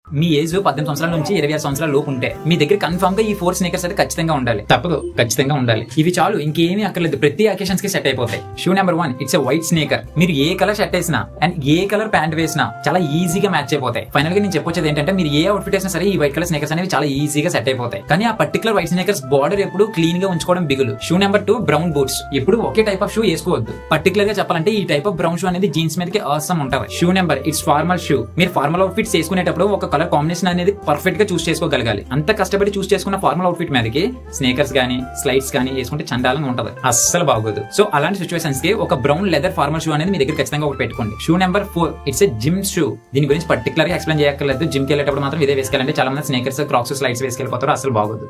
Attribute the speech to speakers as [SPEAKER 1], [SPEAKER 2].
[SPEAKER 1] మీ age పద్దెనిమిది సంవత్సరాల నుంచి ఇరవై ఆరు సంవత్సరాల లోపు ఉంటే మీ దగ్గర కన్ఫర్మ్ గా ఈ ఫోర్ స్నేకర్స్ అయితే ఖచ్చితంగా ఉండాలి తప్పదు ఖచ్చితంగా ఉండాలి ఇవి చాలు ఇంకేమీ అక్కర్లేదు ప్రతి అకేషన్స్ కి సెట్ అయిపోతాయి shoe number one it's a white sneaker మీరు ఏ కలర్ షర్ట్ వేసినా అండ్ ఏ కలర్ ప్యాంట్ వేసినా చాలా ఈజీగా మ్యాచ్ అయిపోతాయి ఫైనల్ గా నేను చెప్పొచ్చేది ఏంటంటే మీరు ఏ అవుట్ఫిట్ వేసినా సరే ఈ వైట్ కలర్ స్నేకర్స్ అనేవి చాలా ఈజీగా సెట్ అయిపోతాయి కానీ ఆ పర్టికులర్ వైట్ స్నేకర్స్ బార్డర్ ఎప్పుడు క్లీన్ గా ఉంచుకోవడం బిగులు shoe number two brown boots ఎప్పుడు ఒకే టైప్ ఆఫ్ షూ వేసుకోవద్దు పర్టికులర్ గా చెప్పాలంటే ఈ టైప్ ఆఫ్ బ్రౌన్ షూ అనేది జీన్స్ మీదకి అవసరం ఉంటుంది shoe number it's formal shoe మీరు ఫార్మల్ అవుట్ఫిట్స్ వేసుకునేటప్పుడు ఒక కలర్ కాంబినేషన్ అనేది పర్ఫెక్ట్ గా చూస్ చేసుకోగలగాలి అంత కష్టపడి చూస్ చేసుకున్న ఫార్మల్ అవుట్ఫిట్ మీదకి స్నేకర్స్ గానీ స్లైడ్స్ గానీ వేసుకుంటే చండాలంగా ఉంటది అస్సలు బాగోదు సో అలాంటి సిచువేషన్స్ కి ఒక బ్రౌన్ లెదర్ ఫార్మల్ షూ అనేది మీ దగ్గర ఖచ్చితంగా ఒకటి పెట్టుకోండి shoe number four it's a gym shoe దీని గురించి పర్టికులర్ గా ఎక్స్ప్లెయిన్ చేయక్కర్లేదు జిమ్ కి వెళ్ళేటప్పుడు మాత్రం ఇదే వేసుకెళ్ళండి చాలా మంది స్నేకర్స్ క్రాక్స్ స్లైడ్స్ వేసుకెళ్ళిపోతారు అసలు బాగోదు